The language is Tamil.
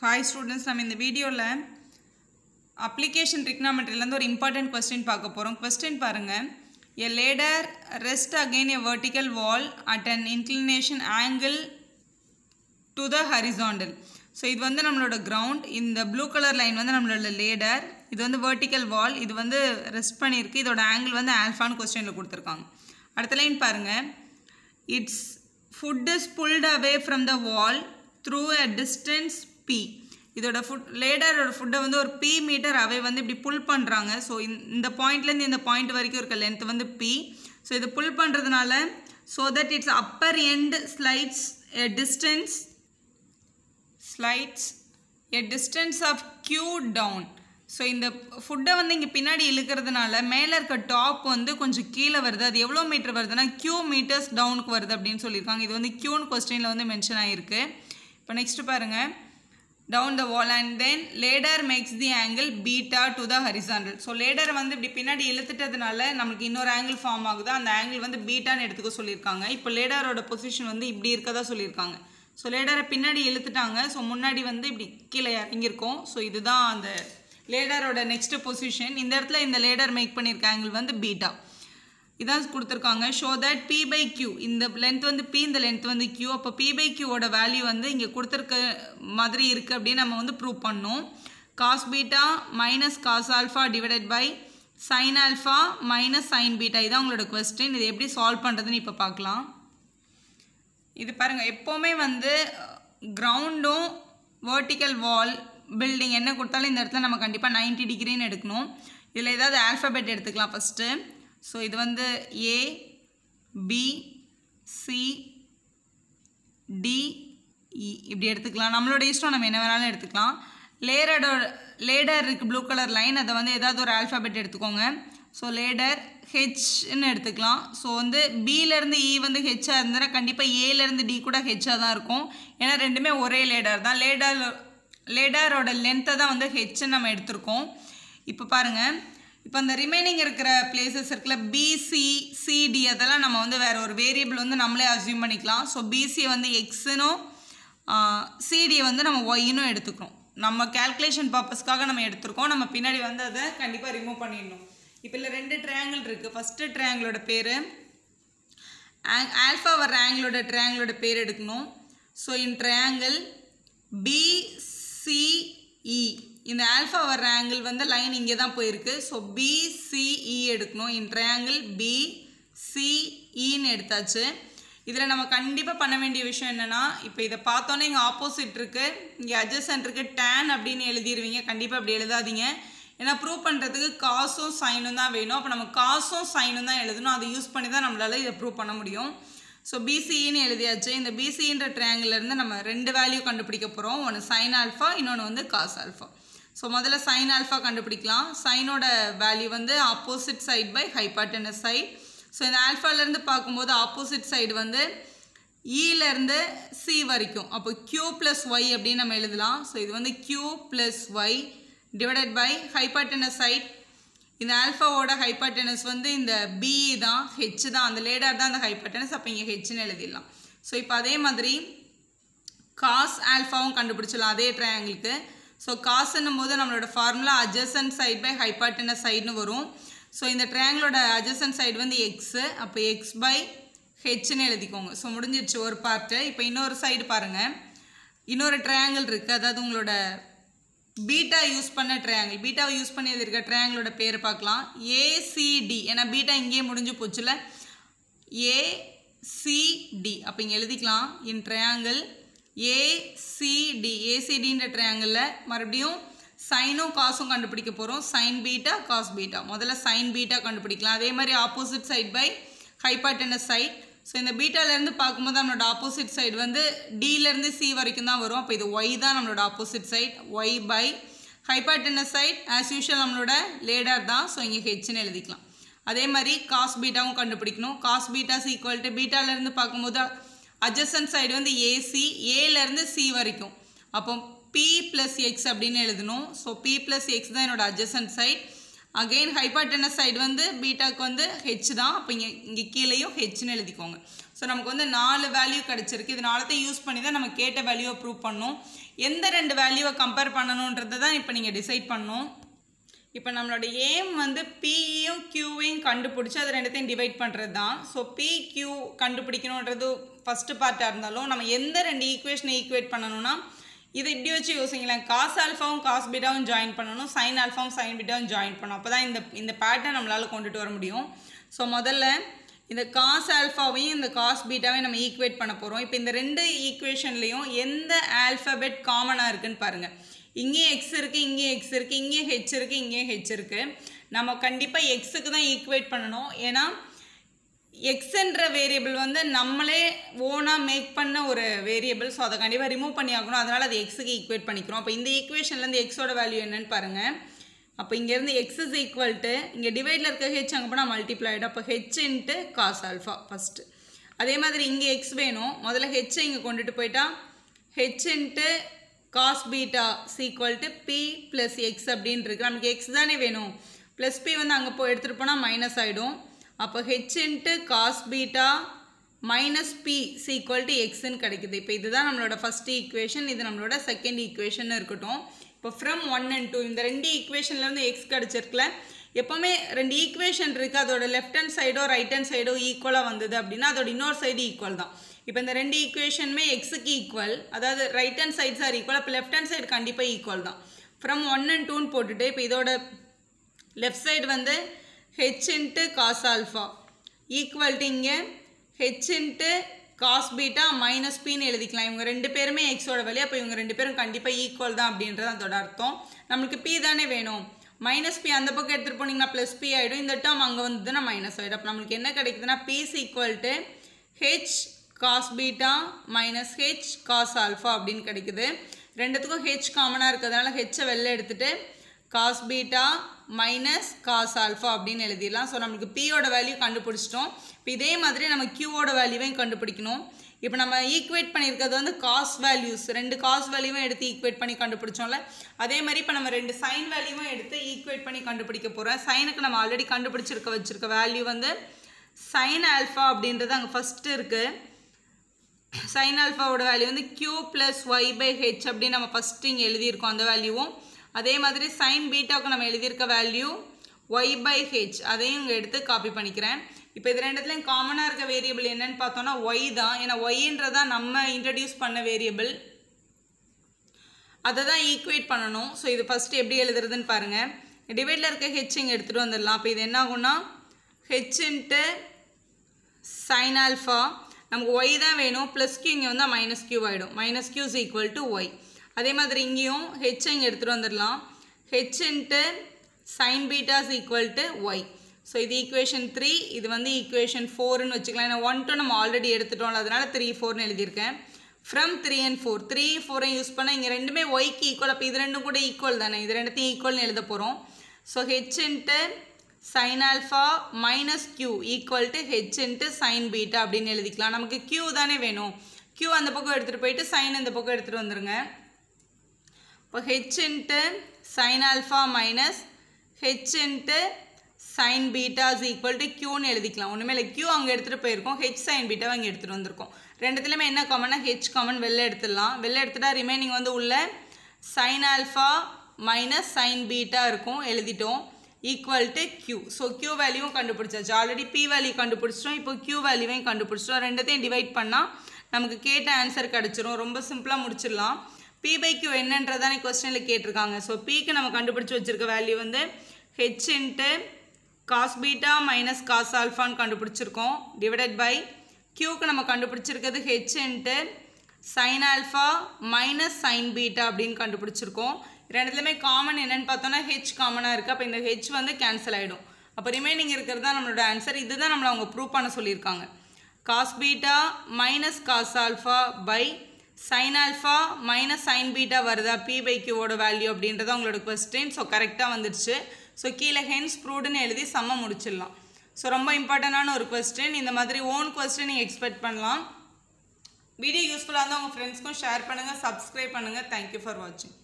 ஹாய் ஸ்டூடெண்ட்ஸ் நம்ம இந்த வீடியோவில் அப்ளிகேஷன் ட்ரிக்னாமெட்ரிலேருந்து ஒரு இம்பார்ட்டன்ட் கொஸ்டின் பார்க்க போகிறோம் கொஸ்டின் பாருங்கள் a ladder rest again a vertical wall at an inclination angle to the horizontal so இது வந்து நம்மளோட கிரவுண்ட் இந்த ப்ளூ கலர் லைன் வந்து நம்மளோட லேடர் இது வந்து vertical வால் இது வந்து ரெஸ்ட் பண்ணியிருக்கு இதோட ஆங்கிள் வந்து ஆல்ஃபான்னு கொஸ்டினில் கொடுத்துருக்காங்க அடுத்த லைன் பாருங்கள் its foot is pulled away from the wall through a distance p இதோட ஃபுட் லேடரோட ஃபுட்டை வந்து ஒரு பி மீட்டர் அவே வந்து இப்படி புல் பண்ணுறாங்க ஸோ இந்த பாயிண்ட்லேருந்து இந்த பாயிண்ட் வரைக்கும் இருக்க லென்த் வந்து பி ஸோ இது புல் பண்ணுறதுனால so that its upper end slides a distance slides a distance of q down so இந்த ஃபுட்டை வந்து இங்கே பின்னாடி இழுக்கிறதுனால மேலே இருக்க டாப் வந்து கொஞ்சம் கீழே வருது அது எவ்வளோ மீட்டர் வருதுன்னா க்யூ மீட்டர்ஸ் டவுனுக்கு வருது அப்படின்னு சொல்லியிருக்காங்க இது வந்து க்யூன்னு கொஸ்டினில் வந்து மென்ஷன் ஆகிருக்கு இப்போ நெக்ஸ்ட் பாருங்கள் down the wall and then ladder makes the angle beta to the horizontal so லேடரை வந்து இப்படி பின்னாடி இழுத்துட்டதுனால நமக்கு இன்னொரு ஆங்கிள் ஃபார்ம் ஆகுது அந்த ஆங்கிள் வந்து பீட்டான்னு எடுத்துக்க சொல்லியிருக்காங்க இப்போ லேடரோட பொசிஷன் வந்து இப்படி இருக்கதா சொல்லியிருக்காங்க ஸோ லேடரை பின்னாடி இழுத்துட்டாங்க ஸோ முன்னாடி வந்து இப்படி கீழே இறங்கியிருக்கோம் ஸோ இதுதான் அந்த லேடரோட நெக்ஸ்ட் பொசிஷன் இந்த இடத்துல இந்த லேடர் மேக் பண்ணியிருக்க ஆங்கிள் வந்து பீட்டா இதான் கொடுத்துருக்காங்க so that p by q இந்த லென்த் வந்து பி இந்த லென்த் வந்து கியூ அப்போ பி பை கியூவோட வேல்யூ வந்து இங்கே கொடுத்துருக்க மாதிரி இருக்குது அப்படின்னு நம்ம வந்து ப்ரூவ் பண்ணோம் cos beta minus cos alpha divided by sine alpha minus sine beta இதான் உங்களோட கொஸ்டின் இது எப்படி சால்வ் பண்ணுறதுன்னு இப்போ பார்க்கலாம் இது பாருங்கள் எப்போவுமே வந்து கிரவுண்டும் வேர்ட்டிக்கல் வால் பில்டிங் என்ன கொடுத்தாலும் இந்த இடத்துல நம்ம கண்டிப்பாக 90 டிகிரின்னு எடுக்கணும் இதில் ஏதாவது ஆல்ஃபபெட் எடுத்துக்கலாம் ஃபஸ்ட்டு ஸோ இது வந்து A B C D E இப்படி எடுத்துக்கலாம் நம்மளோட இஷ்டம் நம்ம என்ன வேணாலும் எடுத்துக்கலாம் லேடரோட லேடர் இருக்குது ப்ளூ கலர் லைன் அதை வந்து ஏதாவது ஒரு ஆல்ஃபபெட் எடுத்துக்கோங்க ஸோ லேடர் ஹெச்னு எடுத்துக்கலாம் ஸோ வந்து பிலேருந்து இ வந்து ஹெச்சாக இருந்ததுன்னா கண்டிப்பாக ஏலேருந்து டி கூட ஹெச்சாக தான் இருக்கும் ஏன்னா ரெண்டுமே ஒரே லேடர் தான் லேடர் லேடரோட லென்த்தை தான் வந்து ஹெச்ன்னு நம்ம எடுத்திருக்கோம் இப்போ பாருங்கள் இப்போ அந்த ரிமைனிங் இருக்கிற பிளேசஸ் இருக்குல்ல பிசி சிடி அதெல்லாம் நம்ம வந்து வேறு ஒரு வேரியபிள் வந்து நம்மளே அசியூம் பண்ணிக்கலாம் ஸோ பிசியை வந்து எக்ஸுனும் சிடியை வந்து நம்ம ஒய்னும் எடுத்துக்கிறோம் நம்ம கேல்குலேஷன் பர்பஸ்க்காக நம்ம எடுத்திருக்கோம் நம்ம பின்னாடி வந்து அதை கண்டிப்பாக ரிமூவ் பண்ணிடணும் இப்போ இல்லை ரெண்டு ட்ரையாங்கிள் இருக்குது ஃபஸ்ட்டு ட்ரையாங்கிளோட பேர் ஆல்ஃபா வர்ற ஆங்கிளோட ட்ரையாங்கிளோட பேர் எடுக்கணும் ஸோ இன் ட்ரையாங்கிள் பிசிஇ இந்த ஆல்ஃபா வர்ற ஆங்கிள் வந்து லைன் இங்கே தான் போயிருக்கு ஸோ பிசிஇ எடுக்கணும் இன் ட்ரையாங்கிள் பிசிஇன்னு எடுத்தாச்சு இதில் நம்ம கண்டிப்பாக பண்ண வேண்டிய விஷயம் என்னென்னா இப்போ இதை பார்த்தோன்னே இங்கே ஆப்போசிட் இருக்குது இங்கே அட்ஜஸ்டன்ட் இருக்குது டேன் அப்படின்னு எழுதிடுவீங்க கண்டிப்பாக அப்படி எழுதாதீங்க ஏன்னா ப்ரூவ் பண்ணுறதுக்கு காசும் சைனும் தான் வேணும் அப்போ நம்ம காசும் சைனும் தான் எழுதணும் அதை யூஸ் பண்ணி தான் நம்மளால் இதை ப்ரூவ் பண்ண முடியும் ஸோ பிசிஇன்னு எழுதியாச்சு இந்த பிசின்ற ட்ரையாங்கிலேருந்து நம்ம ரெண்டு வேல்யூ கண்டுபிடிக்க போகிறோம் ஒன்று சைன் ஆல்ஃபா இன்னொன்று வந்து காஸ் ஆல்ஃபா ஸோ முதல்ல சைன் ஆல்ஃபா கண்டுபிடிக்கலாம் சைனோட வேல்யூ வந்து opposite side by hypotenuse side so இந்த ஆல்ஃபாலேருந்து பார்க்கும்போது ஆப்போசிட் சைடு வந்து ஈலேருந்து சி வரைக்கும் அப்போ க்யூ ப்ளஸ் ஒய் அப்படின்னு நம்ம எழுதலாம் ஸோ இது வந்து q plus y divided by hypotenuse side இந்த ஆல்ஃபாவோட ஹைபாட்டனஸ் வந்து இந்த பி தான் ஹெச் தான் அந்த லேடர் தான் அந்த ஹைபாட்டனஸ் அப்போ இங்கே ஹெச்னு எழுதிடலாம் ஸோ இப்போ அதே மாதிரி காஸ் ஆல்ஃபாவும் கண்டுபிடிச்சிடலாம் அதே ட்ரையாங்கிளுக்கு ஸோ காசுன்னும் போது நம்மளோட formula adjacent side by hypotenuse சைடுன்னு வரும் ஸோ இந்த ட்ரையாங்கிளோட அட்ஜசன் சைடு வந்து எக்ஸு அப்போ எக்ஸ் பை ஹெச்னு எழுதிக்கோங்க ஸோ முடிஞ்சிடுச்சு ஒரு பார்ட்டு இப்போ இன்னொரு சைடு பாருங்கள் இன்னொரு ட்ரையாங்கிள் இருக்குது அதாவது உங்களோட பீட்டா யூஸ் பண்ண ட்ரையாங்கிள் பீட்டாவை யூஸ் பண்ணி இருக்க ட்ரையாங்கிளோட பேர் பார்க்கலாம் ஏசிடி ஏன்னா பீட்டா இங்கேயே முடிஞ்சு போச்சுல ஏசிடி அப்போ இங்கே எழுதிக்கலாம் இன் ட்ரையாங்கிள் ஏசிடி ஏசிடின்ற ட்ரையாங்கிளில் மறுபடியும் சைனும் காசும் கண்டுபிடிக்க போகிறோம் சைன் பீட்டா காஸ் பீட்டா முதல்ல சைன் பீட்டா கண்டுபிடிக்கலாம் அதே மாதிரி opposite side by hypotenuse side so இந்த பீட்டாலேருந்து பார்க்கும்போது நம்மளோட ஆப்போசிட் சைடு வந்து டிலேருந்து சி வரைக்கும் தான் வரும் அப்போ இது ஒய் தான் நம்மளோட opposite side y by hypotenuse side as usual நம்மளோட லேடர் தான் ஸோ இங்கே ஹெச்னு எழுதிக்கலாம் அதே மாதிரி காஸ் பீட்டாவும் கண்டுபிடிக்கணும் காஸ் பீட்டாஸ் ஈக்குவல் டு பீட்டாலேருந்து பார்க்கும்போது அட்ஜசன்ட் சைடு வந்து ஏசி ஏலேருந்து சி வரைக்கும் அப்போ பி ப்ளஸ் எக்ஸ் அப்படின்னு எழுதணும் ஸோ பி ப்ளஸ் எக்ஸ் தான் என்னோட adjacent side again hypotenuse side வந்து பீட்டாக்கு வந்து ஹெச் தான் அப்போ இங்கே இங்கே கீழேயும் ஹெச்னு எழுதிக்கோங்க ஸோ நமக்கு வந்து நாலு வேல்யூ கிடச்சிருக்கு இது நாலத்தையும் யூஸ் பண்ணி தான் நம்ம கேட்ட வேல்யூவை ப்ரூவ் பண்ணணும் எந்த ரெண்டு வேல்யூவை கம்பேர் பண்ணணுன்றதை தான் இப்போ நீங்கள் டிசைட் பண்ணணும் இப்போ நம்மளோட ஏம் வந்து பியும் கியூவையும் கண்டுபிடிச்சி அது ரெண்டுத்தையும் டிவைட் பண்ணுறது தான் ஸோ பி கியூ கண்டுபிடிக்கணுன்றது ஃபஸ்ட்டு பார்ட்டாக இருந்தாலும் நம்ம எந்த ரெண்டு ஈக்குவேஷனை ஈக்குவேட் பண்ணணும்னா இதை இப்படி வச்சு யோசிங்களேன் காஸ் ஆல்ஃபாவும் காஸ் பீட்டாவும் ஜாயின் பண்ணணும் சைன் ஆல்ஃபாவும் சைன் பீட்டாவும் ஜாயின் பண்ணணும் அப்போ தான் இந்த இந்த பேட்டர்ன் நம்மளால் கொண்டுட்டு வர முடியும் ஸோ முதல்ல இந்த காஸ் ஆல்ஃபாவையும் இந்த காஸ் பீட்டாவையும் நம்ம ஈக்குவேட் பண்ண போகிறோம் இப்போ இந்த ரெண்டு ஈக்குவேஷன்லேயும் எந்த ஆல்ஃபபெட் காமனாக இருக்குன்னு பாருங்கள் இங்கேயும் எக்ஸ் இருக்குது இங்கேயும் எக்ஸ் இருக்குது இங்கேயும் ஹெச் இருக்குது இங்கேயும் ஹெச் இருக்குது நம்ம கண்டிப்பாக எக்ஸுக்கு தான் ஈக்குவேட் பண்ணணும் ஏன்னா எக்ஸ்ன்ற வேரியபிள் வந்து நம்மளே ஓனாக மேக் பண்ண ஒரு வேரியபிள் ஸோ அதை கண்டிப்பாக ரிமூவ் பண்ணி ஆகணும் அதனால் அது எக்ஸுக்கு ஈக்குவேட் பண்ணிக்கிறோம் அப்போ இந்த ஈக்குவேஷன்லேருந்து எக்ஸோட வேல்யூ என்னன்னு பாருங்கள் அப்போ இங்கேருந்து எக்ஸ் இஸ் ஈக்குவல் டு இங்கே டிவைடில் இருக்க ஹெச் அங்கே போனால் மல்டிப்ளை ஆகிடும் அப்போ h into cos alpha first அதே மாதிரி இங்கே எக்ஸ் வேணும் முதல்ல ஹெச்சை இங்கே கொண்டுட்டு போயிட்டா h into cos beta is equal to p plus x அப்படின்னு இருக்கு நமக்கு எக்ஸ் தானே வேணும் ப்ளஸ் பி வந்து அங்கே போய் எடுத்துகிட்டு போனால் மைனஸ் ஆகிடும் அப்போ h into cos beta minus p is equal to எக்ஸ்ன்னு கிடைக்குது இப்போ இதுதான் நம்மளோட ஃபஸ்ட் ஈக்குவேஷன் இது நம்மளோட செகண்ட் ஈக்குவேஷன் இருக்கட்டும் இப்போ ஃப்ரம் ஒன் அண்ட் டூ இந்த ரெண்டு ஈக்குவேஷன்லேருந்து எக்ஸ் கிடச்சிருக்குல எப்போவுமே ரெண்டு ஈக்குவேஷன் இருக்குது அதோட லெஃப்ட் ஹேண்ட் சைடோ ரைட் ஹேண்ட் சைடோ ஈக்குவலாக வந்தது அப்படின்னா அதோட இன்னொரு சைடு ஈக்குவல் தான் இப்போ இந்த ரெண்டு ஈக்குவேஷனுமே எக்ஸுக்கு ஈக்குவல் அதாவது right hand sides are equal அப்போ லெஃப்ட் ஹேண்ட் சைடு கண்டிப்பாக ஈக்குவல் தான் ஃப்ரம் ஒன் அண்ட் டூன்னு போட்டுட்டு இப்போ இதோட லெஃப்ட் சைடு வந்து h into cos alpha equal to இங்கே h into cos beta minus பின்னு எழுதிக்கலாம் இவங்க ரெண்டு பேருமே எக்ஸோட வேல்யூ அப்போ இவங்க ரெண்டு பேரும் கண்டிப்பாக ஈக்குவல் தான் அப்படின்றது அதோட அர்த்தம் நம்மளுக்கு பி தானே வேணும் மைனஸ் பி அந்த பக்கம் எடுத்துகிட்டு போனீங்கன்னா ப்ளஸ் பி ஆகிடும் இந்த டேர்ம் அங்கே வந்ததுன்னா மைனஸ் ஆகிடும் அப்போ நம்மளுக்கு என்ன கிடைக்குதுன்னா p is equal to h cos beta minus h cos alpha அப்படின்னு கிடைக்குது ரெண்டுத்துக்கும் ஹெச் காமனாக இருக்கிறதுனால ஹெச்சை வெளில எடுத்துகிட்டு cos beta minus cos alpha அப்படின்னு எழுதிடலாம் ஸோ நம்மளுக்கு பியோட வேல்யூ கண்டுபிடிச்சிட்டோம் இப்போ இதே மாதிரி நம்ம கியூவோட வேல்யூவையும் கண்டுபிடிக்கணும் இப்போ நம்ம ஈக்குவேட் பண்ணியிருக்கிறது வந்து காஸ் வேல்யூஸ் ரெண்டு காஸ் வேல்யூவும் எடுத்து ஈக்குவேட் பண்ணி கண்டுபிடிச்சோம்ல அதே மாதிரி இப்போ நம்ம ரெண்டு சைன் வேல்யூவும் எடுத்து ஈக்குவேட் பண்ணி கண்டுபிடிக்க போகிறோம் சைனுக்கு நம்ம ஆல்ரெடி கண்டுபிடிச்சிருக்க வச்சிருக்க வேல்யூ வந்து சைன் ஆல்ஃபா அப்படின்றது அங்கே ஃபஸ்ட்டு இருக்குது சைன் ஆல்ஃபாவோட வேல்யூ வந்து q plus y by h அப்படின்னு நம்ம ஃபஸ்ட்டு இங்கே எழுதியிருக்கோம் அந்த வேல்யூவும் அதே மாதிரி சைன் பீட்டாவுக்கு நம்ம எழுதியிருக்க வேல்யூ ஒய் பை ஹெச் அதையும் இங்கே எடுத்து காப்பி பண்ணிக்கிறேன் இப்போ இது ரெண்டுத்துலையும் காமனாக இருக்க வேரியபிள் என்னன்னு பார்த்தோன்னா ஒய் தான் ஏன்னா ஒய்ன்றதான் நம்ம இன்ட்ரடியூஸ் பண்ண வேரியபிள் அதை தான் ஈக்குவேட் பண்ணணும் ஸோ இது ஃபஸ்ட்டு எப்படி எழுதுறதுன்னு பாருங்கள் டிவைடில் இருக்க ஹெச் இங்கே எடுத்துகிட்டு வந்துடலாம் அப்போ இது என்ன ஆகும்னா ஹெச் இன்ட்டு சைன் ஆல்ஃபா நமக்கு ஒய் தான் வேணும் ப்ளஸ் கியூ இங்கே வந்தால் மைனஸ் கியூ ஆகிடும் minus q is equal to y அதே மாதிரி இங்கேயும் ஹெச் இங்கே எடுத்துகிட்டு வந்துடலாம் h into sine betas equal to y so இது ஈக்குவேஷன் த்ரீ இது வந்து ஈக்குவேஷன் ஃபோர்னு வச்சுக்கலாம் ஏன்னா ஒன் டூ நம்ம ஆல்ரெடி எடுத்துட்டோம்ல அதனால த்ரீ ஃபோர்னு எழுதியிருக்கேன் from three and four three ஃபோரையும் யூஸ் பண்ணால் இங்கே ரெண்டுமே ஒய்க்கு ஈக்குவல் அப்போ இது ரெண்டும் கூட ஈக்குவல் தானே இது ரெண்டுத்தையும் ஈக்குவல்னு எழுத போகிறோம் so h into sine alpha minus q equal to h into sine beta அப்படின்னு எழுதிக்கலாம் நமக்கு கியூ தானே வேணும் கியூ அந்த பக்கம் எடுத்துகிட்டு போயிட்டு சைன் இந்த பக்கம் எடுத்துகிட்டு வந்துருங்க இப்போ h into sine alpha minus h into sine beta is equal to கியூன்னு எழுதிக்கலாம் ஒன்றுமே இல்லை கியூ அங்கே எடுத்துகிட்டு போயிருக்கோம் ஹெச் சைன் பீட்டாவை அங்கே எடுத்துகிட்டு வந்திருக்கோம் ரெண்டுத்துலையுமே என்ன காமன்னா ஹெச் காமன் வெளில எடுத்துடலாம் வெளில எடுத்துட்டா ரிமைனிங் வந்து உள்ள sine alpha minus sine beta இருக்கும் எழுதிட்டோம் equal to q so q வேல்யூவும் கண்டுபிடிச்சாச்சு ஆல்ரெடி பி வேல்யூ கண்டுபிடிச்சிட்டோம் இப்போ கியூ வேல்யூவையும் கண்டுபிடிச்சிட்டோம் ரெண்டத்தையும் டிவைட் பண்ணால் நமக்கு கேட்ட ஆன்சர் கிடச்சிரும் ரொம்ப சிம்பிளாக முடிச்சிடலாம் பி பை கியூ என்னன்றதானே கொஸ்டினில் கேட்டிருக்காங்க ஸோ பிக்கு நம்ம கண்டுபிடிச்சி வச்சுருக்க வேல்யூ வந்து h into cos beta minus cos ஆல்ஃபான்னு கண்டுபிடிச்சிருக்கோம் டிவைடட் பை கியூக்கு நம்ம கண்டுபிடிச்சிருக்கிறது h into sine alpha minus sine beta அப்படின்னு கண்டுபிடிச்சிருக்கோம் ரெண்டுத்துலையுமே காமன் என்னன்னு பார்த்தோன்னா ஹெச் காமனாக இருக்குது அப்போ இந்த ஹெச் வந்து கேன்சல் ஆகிடும் அப்போ ரிமைனிங் இருக்கிறது தான் நம்மளோட ஆன்சர் இதுதான் நம்மளை அவங்க ப்ரூவ் பண்ண சொல்லியிருக்காங்க cos beta minus cos alpha by sine alpha minus sine beta வருதா பி பை கியூவோட வேல்யூ அப்படின்றத உங்களோட கொஸ்டின் ஸோ கரெக்டாக வந்துடுச்சு ஸோ கீழே ஹென்ஸ் ப்ரூவ்டுன்னு எழுதி செம்ம முடிச்சிடலாம் ஸோ ரொம்ப இம்பார்ட்டண்டான ஒரு கொஸ்டின் இந்த மாதிரி ஓன் கொஸ்டின் நீங்கள் எக்ஸ்பெக்ட் பண்ணலாம் வீடியோ யூஸ்ஃபுல்லாக இருந்தால் உங்கள் ஃப்ரெண்ட்ஸ்க்கும் ஷேர் பண்ணுங்கள் சப்ஸ்கிரைப் பண்ணுங்கள் தேங்க்யூ ஃபார் வாட்சிங்